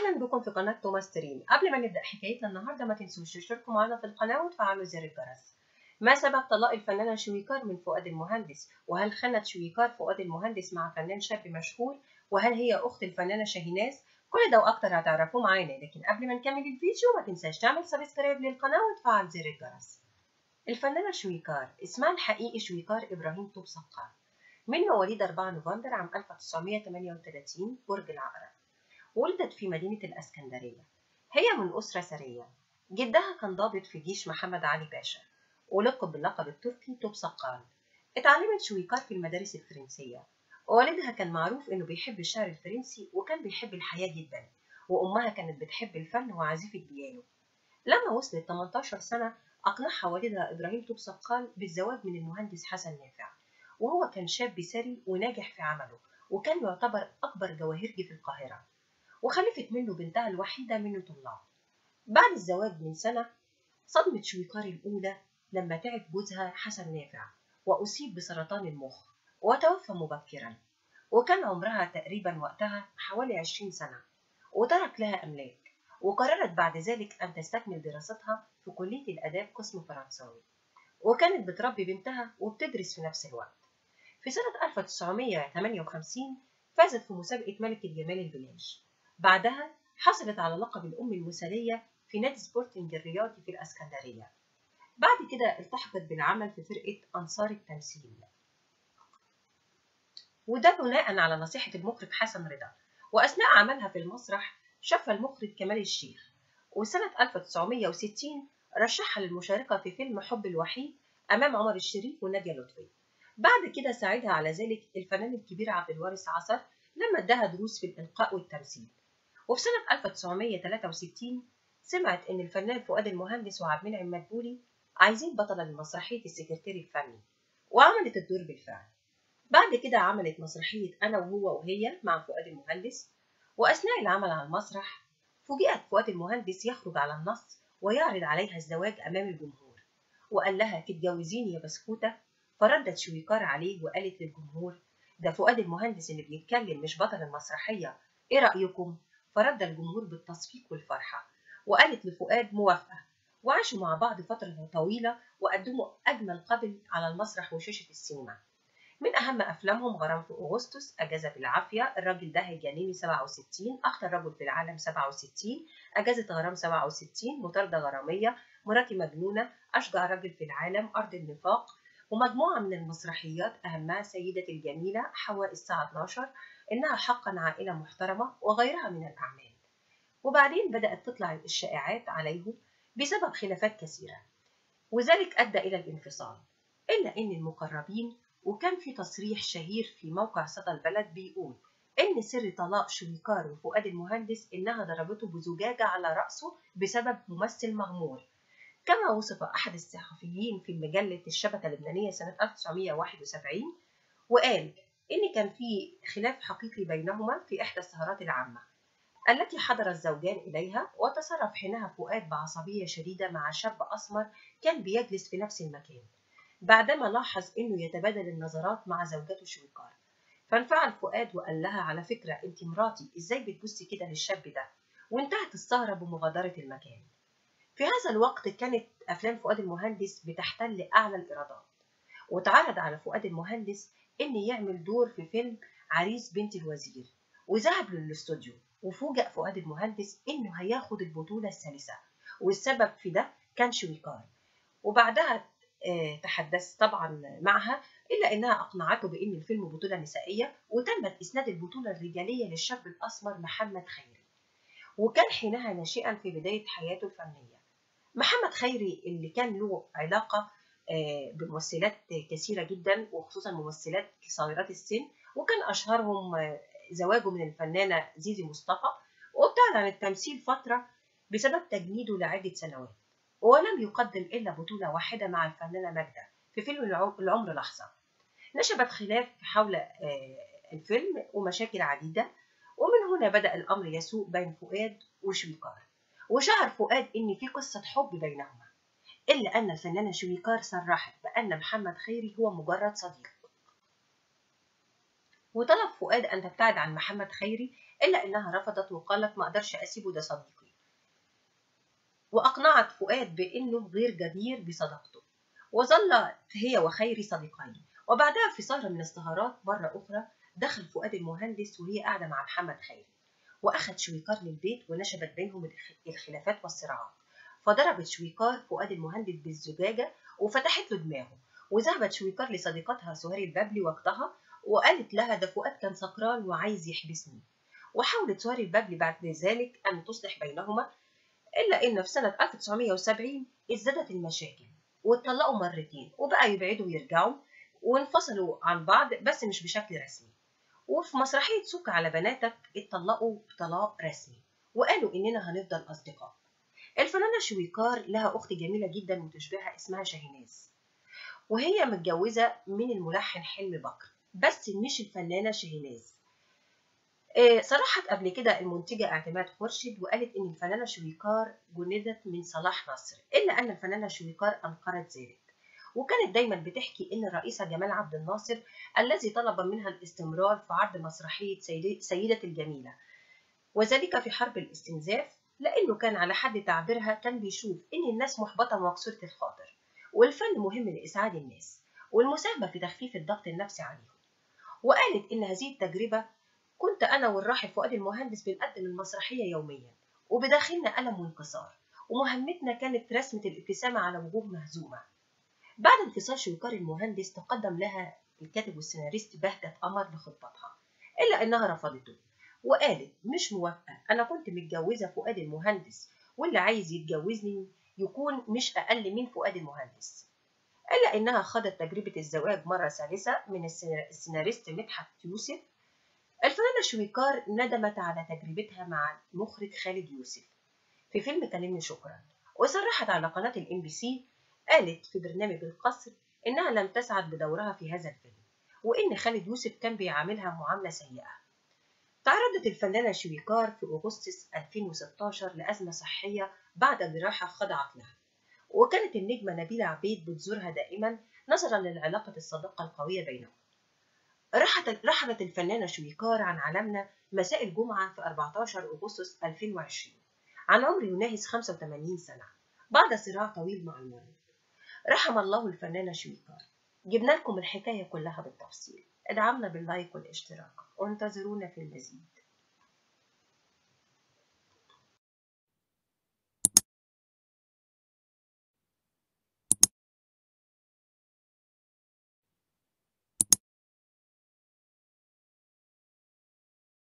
اهلا بكم في قناه توماس ترين قبل ما نبدا حكايتنا النهارده ما تنسوش تشتركوا معنا في القناه وتفعلوا زر الجرس ما سبب طلاق الفنانه شويكار من فؤاد المهندس وهل خنت شويكار فؤاد المهندس مع فنان شاب مشهور وهل هي اخت الفنانه شاهيناز كل ده واكتر هتعرفوه معانا لكن قبل ما نكمل الفيديو ما تنساش تعمل سبسكرايب للقناه وتفعل زر الجرس الفنانه شويكار اسمها الحقيقي شويكار ابراهيم طوب سقار من مواليد 4 نوفمبر عام 1938 برج العقرب ولدت في مدينة الأسكندرية هي من أسرة ثرية جدها كان ضابط في جيش محمد علي باشا ولقب باللقب التركي توب سقال اتعلمت شويكار في المدارس الفرنسية ووالدها كان معروف إنه بيحب الشعر الفرنسي وكان بيحب الحياة جدا وأمها كانت بتحب الفن وعزيف البيانو لما وصلت 18 سنة أقنعها والدها إبراهيم توب سقال بالزواج من المهندس حسن نافع وهو كان شاب ثري وناجح في عمله وكان يعتبر أكبر جواهرجي في القاهرة وخلفت منه بنتها الوحيدة منه طلاب بعد الزواج من سنة صدمت شويكار الأولى لما تعب جوزها حسن نافع وأصيب بسرطان المخ وتوفى مبكرا وكان عمرها تقريبا وقتها حوالي عشرين سنة وترك لها أملاك وقررت بعد ذلك أن تستكمل دراستها في كلية الآداب قسم فرنساوي وكانت بتربي بنتها وبتدرس في نفس الوقت في سنة 1958 فازت في مسابقة ملكة جمال البلاج بعدها حصلت على لقب الأم المثالية في نادي سبورتنج الرياضي في الأسكندرية بعد كده التحقت بالعمل في فرقة أنصار التمثيل وده بناء على نصيحة المخرج حسن رضا وأثناء عملها في المسرح شاف المخرج كمال الشيخ وسنة 1960 رشحها للمشاركة في فيلم حب الوحيد أمام عمر الشريف ونادية لطفي بعد كده ساعدها على ذلك الفنان الكبير عبد الوارث عصر لما اداها دروس في الإلقاء والتمثيل وفي سنة 1963 سمعت إن الفنان فؤاد المهندس وعبد المنعم مدبولي عايزين بطلة لمسرحية السكرتير الفني وعملت الدور بالفعل بعد كده عملت مسرحية أنا وهو وهي مع فؤاد المهندس وأثناء العمل على المسرح فوجئت فؤاد المهندس يخرج على النص ويعرض عليها الزواج أمام الجمهور وقال لها تتجوزيني يا بسكوتة فردت شويكار عليه وقالت للجمهور ده فؤاد المهندس اللي بيتكلم مش بطل المسرحية إيه رأيكم؟ فرد الجمهور بالتصفيق والفرحة وقالت لفؤاد موافقة وعاشوا مع بعض فترة طويلة وقدموا أجمل قبل على المسرح وشاشة السينما من أهم أفلامهم غرام في أغسطس أجازة بالعافية الراجل ده هيجانيني 67 أخطر رجل في العالم 67 أجازة غرام 67 مطاردة غرامية مراتي مجنونة أشجع راجل في العالم أرض النفاق ومجموعة من المسرحيات أهمها سيدة الجميلة حواء الساعة 12 إنها حقا عائلة محترمة وغيرها من الأعمال وبعدين بدأت تطلع الشائعات عليه بسبب خلافات كثيرة وذلك أدى إلى الانفصال إلا إن المقربين وكان في تصريح شهير في موقع صدى البلد بيقول إن سر طلاق شويكار وفؤاد المهندس إنها ضربته بزجاجة على رأسه بسبب ممثل مغمور كما وصف أحد الصحفيين في مجلة الشبكة اللبنانية سنة 1971 وقال إن كان في خلاف حقيقي بينهما في إحدى السهرات العامة التي حضر الزوجان إليها وتصرف حينها فؤاد بعصبية شديدة مع شاب أسمر كان بيجلس في نفس المكان بعدما لاحظ إنه يتبادل النظرات مع زوجته شويكار فانفعل فؤاد وقال لها على فكرة أنت مراتي إزاي بتبصي كده للشاب ده وانتهت السهرة بمغادرة المكان في هذا الوقت كانت أفلام فؤاد المهندس بتحتل أعلى الإيرادات وتعرض على فؤاد المهندس إن يعمل دور في فيلم عريس بنت الوزير وذهب للاستوديو وفوجئ فؤاد المهندس إنه هياخد البطولة الثالثة والسبب في ده كان شويكار وبعدها تحدث طبعا معها إلا إنها أقنعته بإن الفيلم بطولة نسائية وتمت إسناد البطولة الرجالية للشاب الأسمر محمد خيري وكان حينها ناشئا في بداية حياته الفنية محمد خيري اللي كان له علاقة بممثلات كثيرة جدا وخصوصا ممثلات صغيرات السن وكان أشهرهم زواجه من الفنانة زيزي مصطفى وابتعد عن التمثيل فترة بسبب تجنيده لعدة سنوات ولم يقدم إلا بطولة واحدة مع الفنانة ماجدة في فيلم العمر لحظة نشبت خلاف حول الفيلم ومشاكل عديدة ومن هنا بدأ الأمر يسوء بين فؤاد وشويكار وشعر فؤاد إن في قصة حب بينهما إلا أن الفنانة شويكار صرحت بأن محمد خيري هو مجرد صديق وطلب فؤاد أن تبتعد عن محمد خيري إلا إنها رفضت وقالت ما أقدرش أسيبه ده صديقي وأقنعت فؤاد بإنه غير جدير بصداقته وظلت هي وخيري صديقين وبعدها في سهرة من السهرات مرة أخرى دخل فؤاد المهندس وهي قاعدة مع محمد خيري وأخذ شويكار للبيت ونشبت بينهم الخلافات والصراعات فضربت شويكار فؤاد المهندس بالزجاجة وفتحت له دماغه وذهبت شويكار لصديقتها سهير البابلي وقتها وقالت لها ده فؤاد كان سكران وعايز يحبسني وحاولت سهير البابلي بعد ذلك أن تصلح بينهما إلا إن في سنة 1970 ازدادت المشاكل واتطلقوا مرتين وبقى يبعدوا ويرجعوا وانفصلوا عن بعض بس مش بشكل رسمي وفي مسرحية سك على بناتك اتطلقوا بطلاق رسمي وقالوا إننا هنفضل أصدقاء الفنانة شويكار لها أخت جميلة جدا وتشبهها اسمها شاهيناز وهي متجوزة من الملحن حلمي بكر بس مش الفنانة شاهيناز صرحت قبل كده المنتجة اعتماد خورشيد وقالت إن الفنانة شويكار جندت من صلاح نصر إلا أن الفنانة شويكار أنكرت ذلك وكانت دايما بتحكي إن الرئيسة جمال عبد الناصر الذي طلب منها الاستمرار في عرض مسرحية سيدة الجميلة وذلك في حرب الاستنزاف لأنه كان على حد تعبيرها كان بيشوف إن الناس محبطة ومكسورة الخاطر والفن مهم لإسعاد الناس والمساهمة في تخفيف الضغط النفسي عليهم وقالت إن هذه التجربة كنت أنا والراحل فؤاد المهندس بنقدم المسرحية يوميا وبداخلنا ألم وانكسار ومهمتنا كانت رسمة الابتسامة على وجوه مهزومة بعد انفصال شويكار المهندس تقدم لها الكاتب والسيناريست بهجة قمر لخطبتها إلا إنها رفضته وقالت مش موافقة أنا كنت متجوزة فؤاد المهندس واللي عايز يتجوزني يكون مش أقل من فؤاد المهندس إلا إنها خاضت تجربة الزواج مرة ثالثة من السيناريست مدحت يوسف الفنانة شويكار ندمت على تجربتها مع المخرج خالد يوسف في فيلم كلمني شكرا وصرحت على قناة الام بي سي قالت في برنامج القصر إنها لم تسعد بدورها في هذا الفيلم وإن خالد يوسف كان بيعاملها معاملة سيئة تعرضت الفنانة شويكار في أغسطس 2016 لأزمة صحية بعد جراحة خضعت لها وكانت النجمة نبيلة عبيد بتزورها دائما نظرا للعلاقة الصداقة القوية بينهم رحلت رحلت الفنانة شويكار عن عالمنا مساء الجمعة في 14 أغسطس 2020 عن عمر يناهز 85 سنة بعد صراع طويل مع المرض رحم الله الفنانة شويكار جبنا لكم الحكاية كلها بالتفصيل ادعمنا باللايك والاشتراك وانتظرونا في المزيد